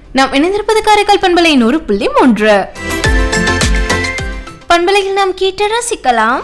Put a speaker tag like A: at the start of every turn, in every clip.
A: நாம் இணைந்திருப்பது காரைக்கால் பண்பலை நூறு புள்ளி மூன்று பண்பலையில் நாம் கேட்டு ரசிக்கலாம்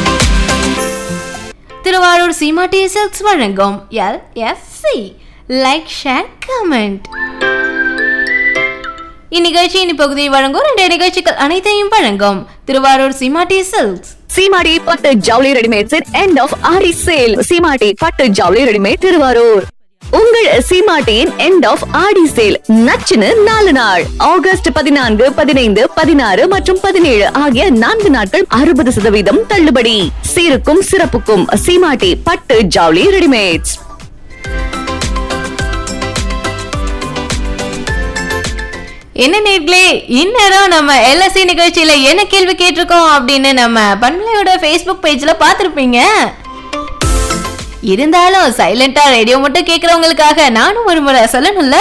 A: திருவாரூர் சீமாட்டி சில்க்ஸ் வழங்கும் L S C like share comment இந்நிகழ்ச்சியின் பகுதியை வழங்கும் ரெண்டு நிகழ்ச்சிகள் அனைத்தையும் வழங்கும் திருவாரூர் சீமாட்டி சில்க்ஸ்
B: சீமாடி பட்டு ஜவுளி readymades end of Aadi sale Seematti பட்டு ஜவுளி ரெடிமேட் திருவாரூர் உங்கள் சீமாட்டியின் எண்ட் ஆஃப் ஆடி சேல் நச்சுன்னு நாலு நாள் ஆகஸ்ட் பதினான்கு பதினைந்து பதினாறு மற்றும் பதினேழு ஆகிய நான்கு நாட்கள் அறுபது சதவீதம் தள்ளுபடி சீருக்கும் சிறப்புக்கும் சீமாட்டி பட்டு ஜவுளி ரெடிமேட்ஸ்
A: என்ன நேர்களே இந்நேரம் நம்ம எல்எஸ்சி நிகழ்ச்சியில என்ன கேள்வி கேட்டிருக்கோம் அப்படின்னு நம்ம பண்பலையோட ஃபேஸ்புக் பேஜ்ல பார்த்துருப்பீங்க இருந்தாலும் சைலண்டா ரேடியோ மட்டும் கேட்கறவங்களுக்காக நானும் ஒரு முறை சொல்லணும்ல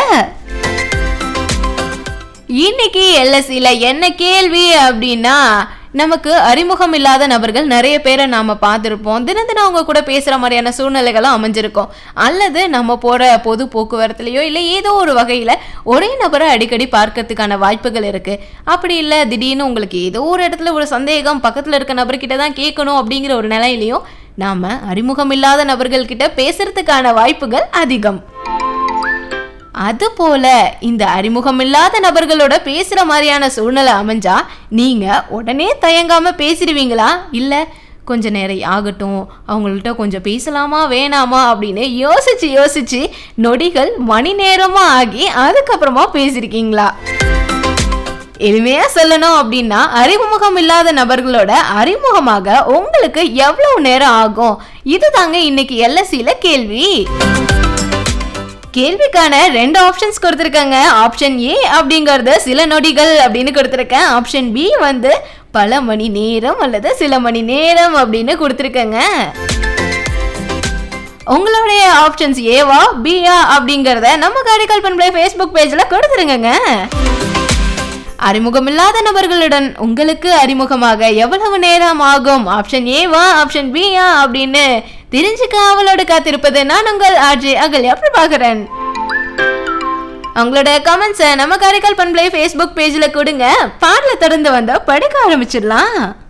A: இன்னைக்கு எல்எஸ்சியில என்ன கேள்வி அப்படின்னா நமக்கு அறிமுகம் இல்லாத நபர்கள் நிறைய பேரை நாம பார்த்துருப்போம் தினம் தினம் அவங்க கூட பேசுற மாதிரியான சூழ்நிலைகளும் அமைஞ்சிருக்கும் அல்லது நம்ம போற பொது போக்குவரத்துலயோ இல்லை ஏதோ ஒரு வகையில ஒரே நபரை அடிக்கடி பார்க்கறதுக்கான வாய்ப்புகள் இருக்கு அப்படி இல்லை திடீர்னு உங்களுக்கு ஏதோ ஒரு இடத்துல ஒரு சந்தேகம் பக்கத்துல இருக்க நபர்கிட்ட தான் கேட்கணும் அப்படிங்கிற ஒரு நிலையிலையும் நாம அறிமுகம் இல்லாத நபர்கள்கிட்ட பேசுறதுக்கான வாய்ப்புகள் அதிகம் அதுபோல இந்த அறிமுகம் இல்லாத நபர்களோட பேசுற மாதிரியான சூழ்நிலை அமைஞ்சா நீங்க உடனே தயங்காம பேசிடுவீங்களா இல்ல கொஞ்ச நேரம் ஆகட்டும் அவங்கள்ட்ட கொஞ்சம் பேசலாமா வேணாமா அப்படின்னு யோசிச்சு யோசிச்சு நொடிகள் மணி நேரமா ஆகி அதுக்கப்புறமா பேசியிருக்கீங்களா எளிமையா சொல்லணும் அப்படின்னா அறிமுகம் இல்லாத நபர்களோட அறிமுகமாக உங்களுக்கு எவ்வளவு நேரம் ஆகும் இதுதாங்க இன்னைக்கு எல்எஸ்சியில கேள்வி கேள்விக்கான ரெண்டு ஆப்ஷன்ஸ் கொடுத்துருக்காங்க ஆப்ஷன் ஏ அப்படிங்கறது சில நொடிகள் அப்படின்னு கொடுத்துருக்கேன் ஆப்ஷன் பி வந்து பல மணி நேரம் அல்லது சில மணி நேரம் அப்படின்னு கொடுத்துருக்கேங்க உங்களுடைய ஆப்ஷன்ஸ் ஏவா பியா அப்படிங்கறத நம்ம காரைக்கால் பண்புடைய ஃபேஸ்புக் பேஜ்ல கொடுத்துருங்க அறிமுகமில்லாத நபர்களுடன் உங்களுக்கு அறிமுகமாக எவ்வளவு நேரம் ஆகும் ஆப்ஷன் ஏவா ஆப்ஷன் பியா அப்படின்னு தெரிஞ்சுக்க அவளோடு காத்திருப்பது நான் உங்கள் ஆர்ஜே அகல்யா பிரபாகரன் உங்களோட கமெண்ட்ஸை நம்ம காரைக்கால் பண்பலை ஃபேஸ்புக் பேஜில் கொடுங்க பாடல தொடர்ந்து வந்தா படிக்க ஆரம்பிச்சிடலாம்